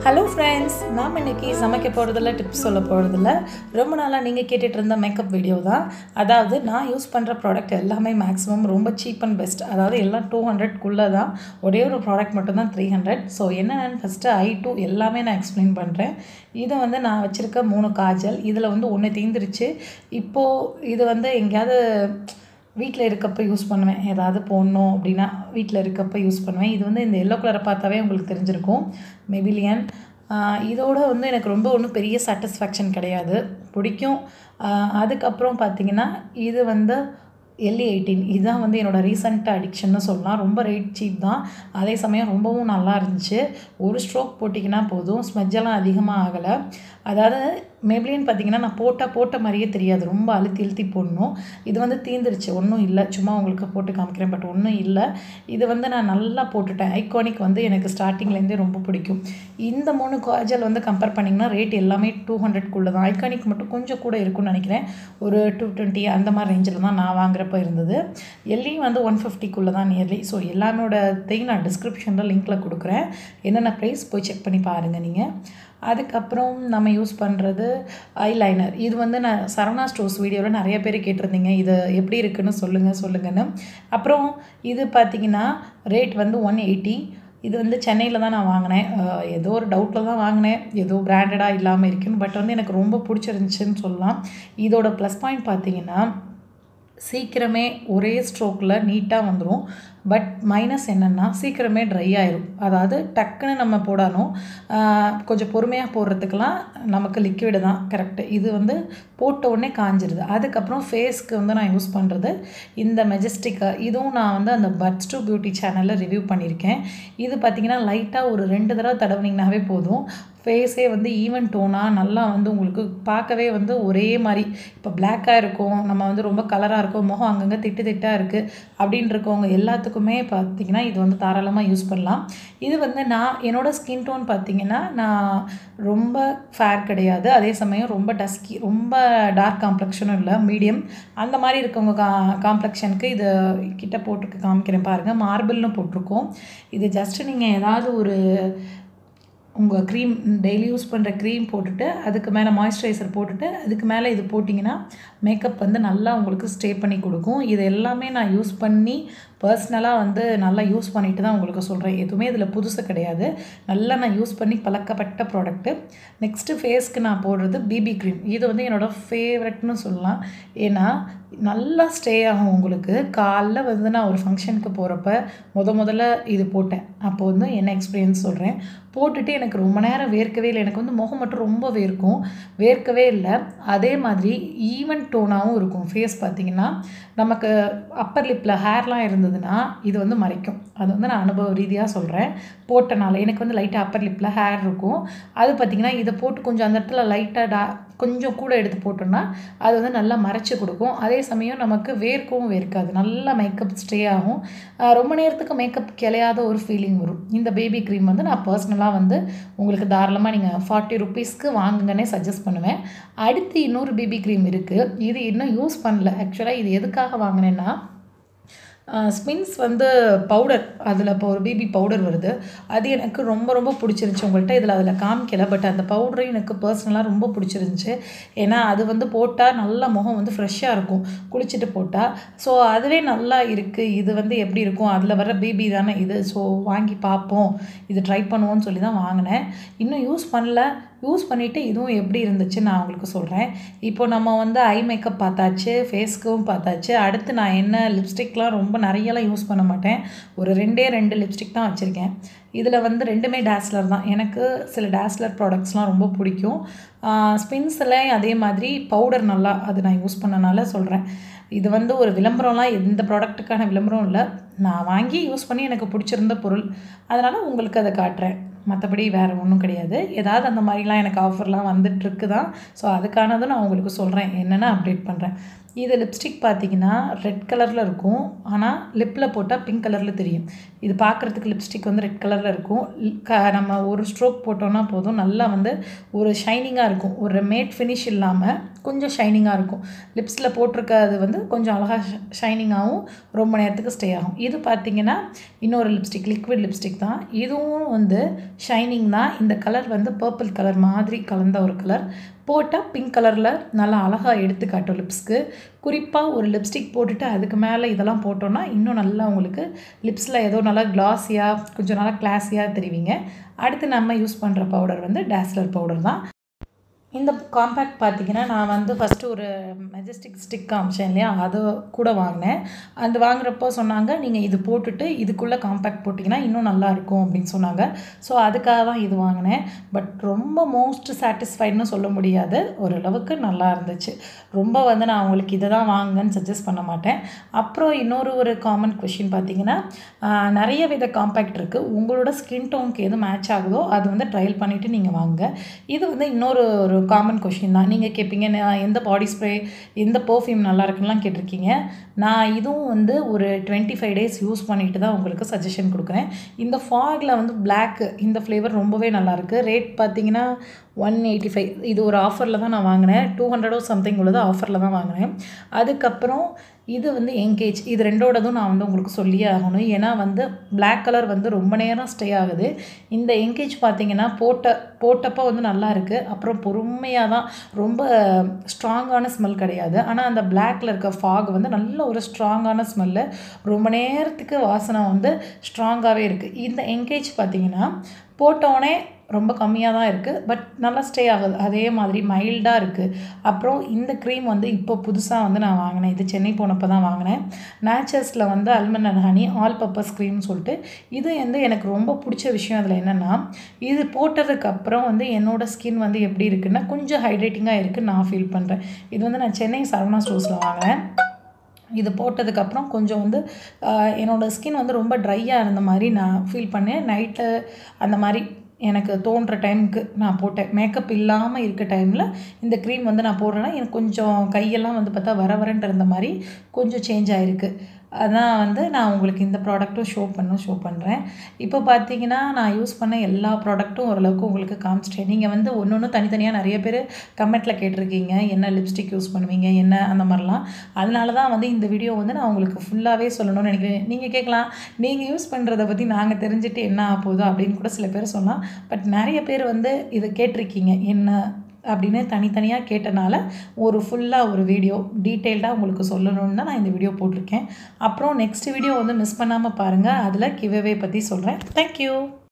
hello friends நாம் இன்னைக்கு சமைக்க போகிறதில்ல டிப்ஸ் சொல்ல போகிறதில்ல ரொம்ப நாளாக நீங்கள் கேட்டுட்டு இருந்த மேக்கப் வீடியோ தான் அதாவது நான் யூஸ் பண்ணுற ப்ராடக்ட் எல்லாமே மேக்ஸிமம் ரொம்ப சீப் அண்ட் பெஸ்ட் அதாவது எல்லாம் டூ ஹண்ட்ரட்குள்ளே தான் ஒரே ஒரு ப்ராடக்ட் மட்டும்தான் த்ரீ ஹண்ட்ரட் ஸோ என்னென்னு ஃபஸ்ட்டு ஐ டூ எல்லாமே நான் எக்ஸ்பிளைன் பண்ணுறேன் இது வந்து நான் வச்சுருக்க மூணு காஜல் இதில் வந்து ஒன்று தீந்துருச்சு இப்போது இது வந்து எங்கேயாவது வீட்டில் இருக்கப்போ யூஸ் பண்ணுவேன் ஏதாவது போடணும் அப்படின்னா வீட்டில் இருக்கப்போ யூஸ் பண்ணுவேன் இது வந்து இந்த எல்லோ கலரை பார்த்தாவே உங்களுக்கு தெரிஞ்சிருக்கும் மெபிலியன் இதோட வந்து எனக்கு ரொம்ப ஒன்றும் பெரிய சாட்டிஸ்ஃபேக்ஷன் கிடையாது பிடிக்கும் ஆஹ் அதுக்கப்புறம் பார்த்தீங்கன்னா இது வந்து எல்இ எயிட்டீன் இதுதான் வந்து என்னோடய ரீசெண்ட் அடிக்ஷன்னு சொல்லலாம் ரொம்ப ரேட் சீப் தான் அதே சமயம் ரொம்பவும் நல்லா இருந்துச்சு ஒரு ஸ்ட்ரோக் போட்டிங்கன்னா போதும் ஸ்மெஜ்ஜெல்லாம் அதிகமாக ஆகலை அதாவது மேப்ளின் பார்த்தீங்கன்னா நான் போட்டால் போட்ட மாதிரியே தெரியாது ரொம்ப அழுத்தி இழுத்தி போடணும் இது வந்து தீந்துருச்சு ஒன்றும் இல்லை சும்மா உங்களுக்கு போட்டு காமிக்கிறேன் பட் ஒன்றும் இல்லை இது வந்து நான் நல்லா போட்டுட்டேன் ஐகானிக் வந்து எனக்கு ஸ்டார்டிங்லேருந்தே ரொம்ப பிடிக்கும் இந்த மூணு காஜல் வந்து கம்பேர் பண்ணிங்கன்னா ரேட் எல்லாமே டூ ஹண்ட்ரட்குள்ளே தான் ஐகானிக் மட்டும் கொஞ்சம் கூட இருக்கும்னு நினைக்கிறேன் ஒரு டூ டுவெண்ட்டி அந்த மாதிரி ரேஞ்சில் தான் நான் வாங்குறப்ப இருந்தது எல்லையும் வந்து ஒன் ஃபிஃப்டிக்குள்ளே தான் நியர்லி ஸோ எல்லாமோடத்தையும் நான் டிஸ்கிரிப்ஷனில் லிங்க்கில் கொடுக்குறேன் என்னென்ன ப்ரைஸ் போய் செக் பண்ணி பாருங்கள் நீங்கள் அதுக்கப்புறம் நம்ம யூஸ் பண்ணுறது ஐலைனர் இது வந்து நான் சரவணா ஸ்டோர்ஸ் வீடியோவில் நிறைய பேர் கேட்டிருந்தீங்க இது எப்படி இருக்குன்னு சொல்லுங்கள் சொல்லுங்கன்னு அப்புறம் இது பார்த்திங்கன்னா ரேட் வந்து ஒன் எயிட்டி இது வந்து சென்னையில் தான் நான் வாங்கினேன் அஹ் ஏதோ ஒரு டவுட்டில் தான் வாங்கினேன் ஏதோ பிராண்டடாக இல்லாமல் இருக்குன்னு பட் வந்து எனக்கு ரொம்ப பிடிச்சிருந்துச்சின்னு சொல்லலாம் இதோட ப்ளஸ் பாயிண்ட் பார்த்தீங்கன்னா சீக்கிரமே ஒரே ஸ்ட்ரோக்கில் நீட்டாக வந்துடும் பட் மைனஸ் என்னென்னா சீக்கிரமே ட்ரை ஆயிரும் அதாவது டக்குன்னு நம்ம போடணும் ஆஹ் கொஞ்சம் பொறுமையாக போடுறதுக்கெலாம் நமக்கு லிக்விடு தான் கரெக்டு இது வந்து போட்ட உடனே காஞ்சிருது அதுக்கப்புறம் ஃபேஸ்க்கு வந்து நான் யூஸ் பண்ணுறது இந்த மெஜஸ்டிக்கா இதுவும் நான் வந்து அந்த பட்ஸ் டு பியூட்டி சேனலில் ரிவ்யூ பண்ணியிருக்கேன் இது பார்த்திங்கன்னா லைட்டாக ஒரு ரெண்டு தடவை தடவுனீங்கனாவே போதும் ஃபேஸே வந்து ஈவன் டோனாக நல்லா வந்து உங்களுக்கு பார்க்கவே வந்து ஒரே மாதிரி இப்போ பிளாக்காக இருக்கும் நம்ம வந்து ரொம்ப கலராக இருக்கும் முகம் அங்கங்கே திட்டு திட்டாக இருக்குது அப்படின்னு இருக்கவங்க எல்லாத்துக்குமே பார்த்திங்கன்னா இது வந்து தாராளமாக யூஸ் பண்ணலாம் இது வந்து நான் என்னோடய ஸ்கின் டோன் பார்த்திங்கன்னா நான் ரொம்ப ஃபேர் கிடையாது அதே சமயம் ரொம்ப டஸ்கி ரொம்ப டார்க் காம்ப்ளெக்ஷனும் இல்லை மீடியம் அந்த மாதிரி இருக்கவங்க கா காம்ப்ளெக்ஷனுக்கு இது கிட்ட போட்டுருக்கு காமிக்கிறேன் பாருங்கள் மார்பிள்னு போட்டிருக்கோம் இது ஜஸ்ட்டு நீங்கள் ஏதாவது ஒரு உங்கள் க்ரீம் டெய்லி யூஸ் பண்ணுற க்ரீம் போட்டுட்டு அதுக்கு மேலே மாய்ஸ்சரைசர் போட்டுட்டு அதுக்கு மேலே இது போட்டிங்கன்னா மேக்கப் வந்து நல்லா உங்களுக்கு ஸ்டே பண்ணி கொடுக்கும் இது எல்லாமே நான் யூஸ் பண்ணி பர்சனலாக வந்து நல்லா யூஸ் பண்ணிட்டு தான் உங்களுக்கு சொல்கிறேன் எதுவுமே இதில் புதுசு கிடையாது நல்லா நான் யூஸ் பண்ணி பழக்கப்பட்ட ப்ராடக்ட்டு நெக்ஸ்ட்டு ஃபேஸ்க்கு நான் போடுறது பிபி க்ரீம் இது வந்து என்னோடய ஃபேவரட்னு சொல்லலாம் ஏன்னா நல்லா ஸ்டே ஆகும் உங்களுக்கு காலைல வந்து நான் ஒரு ஃபங்க்ஷனுக்கு போகிறப்ப முத முதல்ல இது போட்டேன் அப்போ வந்து என்ன எக்ஸ்பீரியன்ஸ் சொல்கிறேன் போட்டுட்டு எனக்கு ரொம்ப நேரம் வேர்க்கவே இல்லை எனக்கு வந்து முகம் மட்டும் ரொம்ப வேர்க்கும் வேர்க்கவே இல்லை அதே மாதிரி ஈவன் டோனாகவும் இருக்கும் ஃபேஸ் பார்த்திங்கன்னா நமக்கு அப்பர் லிப்பில் ஹேர்லாம் இருந்ததுன்னா இது வந்து மறைக்கும் அது வந்து நான் அனுபவ ரீதியாக சொல்கிறேன் போட்டனால எனக்கு வந்து லைட்டாக அப்பர் லிப்பில் ஹேர் இருக்கும் அது பார்த்திங்கன்னா இதை போட்டு கொஞ்சம் அந்த இடத்துல லைட்டாக டா கொஞ்சம் கூட எடுத்து போட்டோம்னா அது வந்து நல்லா மறைச்சி கொடுக்கும் அதே சமயம் நமக்கு வேர்க்கவும் வேர்க்காது நல்லா மேக்கப் ஸ்டே ஆகும் ஆஹ் ரொம்ப நேரத்துக்கு மேக்கப் கிளையாத ஒரு ஃபீலிங் வரும் இந்த பேபி க்ரீம் வந்து நான் பர்சனலாக வந்து உங்களுக்கு தாராளமாக நீங்கள் ஃபார்ட்டி ருபீஸ்க்கு வாங்குங்கன்னே சஜஸ்ட் பண்ணுவேன் அடுத்து இன்னொரு பேபி க்ரீம் இருக்குது இது இன்னும் யூஸ் பண்ணல ஆக்சுவலாக இது எதுக்காக வாங்கினேன்னா ஸ்பின்ஸ் வந்து பவுடர் அதில் இப்போ ஒரு பேபி பவுடர் வருது அது எனக்கு ரொம்ப ரொம்ப பிடிச்சிருந்துச்சி உங்கள்கிட்ட இதில் அதில் காமிக்கல பட் அந்த பவுடரும் எனக்கு பர்சனலாக ரொம்ப பிடிச்சிருந்துச்சி ஏன்னா அது வந்து போட்டால் நல்லா முகம் வந்து ஃப்ரெஷ்ஷாக இருக்கும் குளிச்சுட்டு போட்டால் ஸோ அதுவே நல்லா இருக்குது இது வந்து எப்படி இருக்கும் அதில் வர பேபி தானே இது ஸோ வாங்கி பார்ப்போம் இது ட்ரை பண்ணுவோன்னு சொல்லி தான் வாங்கினேன் இன்னும் யூஸ் பண்ணல யூஸ் பண்ணிவிட்டு இதுவும் எப்படி இருந்துச்சு நான் உங்களுக்கு சொல்கிறேன் இப்போ நம்ம வந்து ஐ மேக்கப் பார்த்தாச்சு ஃபேஸ்க்கும் பார்த்தாச்சு அடுத்து நான் என்ன லிப்ஸ்டிக்லாம் ரொம்ப நிறையலாம் யூஸ் பண்ண மாட்டேன் ஒரு ரெண்டே ரெண்டு லிப்ஸ்டிக் தான் வச்சுருக்கேன் இதில் வந்து ரெண்டுமே டேஸ்லர் தான் எனக்கு சில டேஸ்லர் ப்ராடக்ட்ஸ்லாம் ரொம்ப பிடிக்கும் ஸ்பின்ஸில் அதே மாதிரி பவுடர் நல்லா அது நான் யூஸ் பண்ணனால சொல்கிறேன் இது வந்து ஒரு விளம்பரம்லாம் எந்த ப்ராடக்ட்டுக்கான விளம்பரம் இல்லை நான் வாங்கி யூஸ் பண்ணி எனக்கு பிடிச்சிருந்த பொருள் அதனால் உங்களுக்கு அதை காட்டுறேன் மற்றபடி வேறு ஒன்றும் கிடையாது ஏதாவது அந்த மாதிரிலாம் எனக்கு ஆஃபர்லாம் வந்துட்டுருக்கு தான் ஸோ அதுக்கானதும் நான் உங்களுக்கு சொல்கிறேன் என்னென்ன அப்டேட் பண்ணுறேன் இது லிப்ஸ்டிக் பார்த்தீங்கன்னா ரெட் கலரில் இருக்கும் ஆனால் லிப்பில் போட்டால் பிங்க் கலரில் தெரியும் இது பார்க்குறதுக்கு லிப்ஸ்டிக் வந்து ரெட் கலரில் இருக்கும் ல்- க நம்ம ஒரு ஸ்ட்ரோக் போட்டோன்னா போதும் நல்லா வந்து ஒரு ஷைனிங்காக இருக்கும் ஒரு மேட் ஃபினிஷ் இல்லாமல் கொஞ்சம் ஷைனிங்காக இருக்கும் லிப்ஸில் போட்டிருக்கிறது வந்து கொஞ்சம் அழகாக ஷைனிங்காகவும் ரொம்ப நேரத்துக்கு ஸ்டே ஆகும் இது பார்த்தீங்கன்னா இன்னொரு லிப்ஸ்டிக் லிக்விட் லிப்ஸ்டிக் தான் இதுவும் வந்து ஷைனிங் தான் இந்த கலர் வந்து பர்பிள் கலர் மாதிரி கலந்த ஒரு கலர் போட்டால் பிங்க் கலரில் நல்லா அழகாக எடுத்து காட்டும் லிப்ஸ்க்கு குறிப்பாக ஒரு லிப்ஸ்டிக் போட்டுட்டு அதுக்கு மேலே இதெல்லாம் போட்டோன்னா இன்னும் நல்லா உங்களுக்கு லிப்ஸில் ஏதோ நல்லா கிளாஸியாக கொஞ்சம் நல்லா கிளாஸியாக தெரிவிங்க அடுத்து நம்ம யூஸ் பண்ணுற பவுடர் வந்து டேஸ்லர் பவுடர் தான் இந்த காம்பேக்ட் பார்த்தீங்கன்னா நான் வந்து ஃபஸ்ட்டு ஒரு மெஜஸ்டிக் ஸ்டிக் காமிச்சேன் இல்லையா அது கூட வாங்கினேன் அது வாங்குறப்போ சொன்னாங்க நீங்கள் இது போட்டுட்டு இதுக்குள்ளே காம்பேக்ட் போட்டிங்கன்னா இன்னும் நல்லா இருக்கும் அப்படின்னு சொன்னாங்க ஸோ அதுக்காக தான் இது வாங்கினேன் பட் ரொம்ப மோஸ்ட் சாட்டிஸ்ஃபைடுன்னு சொல்ல முடியாது ஓரளவுக்கு நல்லா இருந்துச்சு ரொம்ப வந்து நான் உங்களுக்கு இதை தான் வாங்குங்கன்னு சஜஸ்ட் பண்ண மாட்டேன் அப்புறம் இன்னொரு ஒரு காமன் கொஷின் பார்த்தீங்கன்னா ஆஹ், நிறைய வித காம்பேக்ட் இருக்குது உங்களோட ஸ்கின் டோனுக்கு எது மேட்ச் ஆகுதோ அது வந்து ட்ரையல் பண்ணிவிட்டு நீங்கள் வாங்க இது வந்து இன்னொரு ஒரு காமன் கொஷின் தான் நீங்கள் கேட்பீங்க நான் எந்த பாடி ஸ்ப்ரே எந்த பர்ஃப்யூம் நல்லா இருக்குன்னுலாம் கேட்டிருக்கீங்க நான் இதுவும் வந்து ஒரு டுவெண்ட்டி ஃபைவ் டேஸ் யூஸ் பண்ணிட்டு தான் உங்களுக்கு சஜஷன் கொடுக்குறேன் இந்த ஃபாகில் வந்து Black இந்த ஃப்ளேவர் ரொம்பவே நல்லாயிருக்கு ரேட் பார்த்தீங்கன்னா ஒன் எயிட்டி ஃபைவ் இது ஒரு ஆஃபரில் தான் நான் வாங்கினேன் டூ ஹண்ட்ரடோ சம்திங் உள்ளது ஆஃபரில் தான் வாங்கினேன் அதுக்கப்புறம் இது வந்து எங்கேஜ் இது ரெண்டோடதும் நான் வந்து உங்களுக்கு சொல்லியே ஆகணும் ஏன்னா வந்து Black கலர் வந்து ரொம்ப நேரம் ஸ்டே ஆகுது இந்த எங்கேஜ் பார்த்தீங்கன்னா போட்ட போட்டப்போ வந்து நல்லா இருக்குது அப்புறம் பொறுமையாக தான் ரொம்ப ஸ்ட்ராங்கான ஸ்மெல் கிடையாது ஆனால் அந்த பிளாக்ல இருக்க ஃபாக் வந்து நல்ல ஒரு ஸ்ட்ராங்கான ஸ்மெல்லு ரொம்ப நேரத்துக்கு வாசனை வந்து ஸ்ட்ராங்காகவே இருக்குது இந்த எங்கேஜ் பார்த்தீங்கன்னா போட்டோடனே ரொம்ப கம்மியாக தான் இருக்குது பட் நல்லா ஸ்டே ஆகுது அதே மாதிரி மைல்டாக இருக்குது அப்புறம் இந்த க்ரீம் வந்து இப்போ புதுசாக வந்து நான் வாங்கினேன் இது சென்னை போனப்போ தான் வாங்கினேன் நேச்சர்ஸில் வந்து almond and honey all purpose க்ரீம்னு சொல்லிட்டு இது வந்து எனக்கு ரொம்ப பிடிச்ச விஷயம் அதில் என்னென்னா இது போட்டதுக்கு அப்புறம் வந்து என்னோட ஸ்கின் வந்து எப்படி இருக்குன்னா கொஞ்சம் ஹைட்ரேட்டிங்காக இருக்குன்னு நான் ஃபீல் பண்ணுறேன் இது வந்து நான் சென்னை சரவணா ஸ்டோர்ஸில் வாங்கினேன் இது போட்டதுக்கப்புறம் கொஞ்சம் வந்து ஆஹ், என்னோட ஸ்கின் வந்து ரொம்ப ட்ரையாக இருந்த மாதிரி நான் ஃபீல் பண்ணேன் நைட்டு அந்த மாதிரி எனக்கு தோன்ற டைமுக்கு நான் போட்டேன் மேக்கப் இல்லாமல் இருக்க டைமில் இந்த க்ரீம் வந்து நான் போடுறேன்னா எனக்கு கொஞ்சம் கையெல்லாம் வந்து பார்த்தா வர வரன்ட்டு இருந்த மாதிரி கொஞ்சம் சேஞ்ச் ஆகிருக்கு அதான் வந்து நான் உங்களுக்கு இந்த ப்ராடக்ட்டும் ஷோ பண்ண ஷோ பண்ணுறேன் இப்போ பார்த்தீங்கன்னா நான் யூஸ் பண்ண எல்லா ப்ராடக்ட்டும் ஓரளவுக்கு உங்களுக்கு காமிச்சிட்டேன் நீங்கள் வந்து ஒன்று ஒன்று தனித்தனியாக நிறைய பேர் கமெண்ட்டில் கேட்டிருக்கீங்க என்ன லிப்ஸ்டிக் யூஸ் பண்ணுவீங்க என்ன அந்த மாதிரிலாம் அதனால தான் வந்து இந்த வீடியோ வந்து நான் உங்களுக்கு ஃபுல்லாகவே சொல்லணும்னு நினைக்கிறேன் நீங்கள் கேட்கலாம் நீங்கள் யூஸ் பண்ணுறத பற்றி நாங்கள் தெரிஞ்சுட்டு என்ன ஆக போகுதோ அப்படின்னு கூட சில பேர் சொல்லலாம் பட் நிறைய பேர் வந்து இதை கேட்டிருக்கீங்க என்ன அப்படின்னு தனித்தனியாக கேட்டனால ஒரு ஃபுல்லாக ஒரு வீடியோ டீட்டெயில்டாக உங்களுக்கு சொல்லணும்னு தான் நான் இந்த வீடியோ போட்டிருக்கேன் அப்புறம் நெக்ஸ்ட் வீடியோ வந்து மிஸ் பண்ணாமல் பாருங்கள் அதில் கிவ்அவே பற்றி சொல்கிறேன் தேங்க்யூ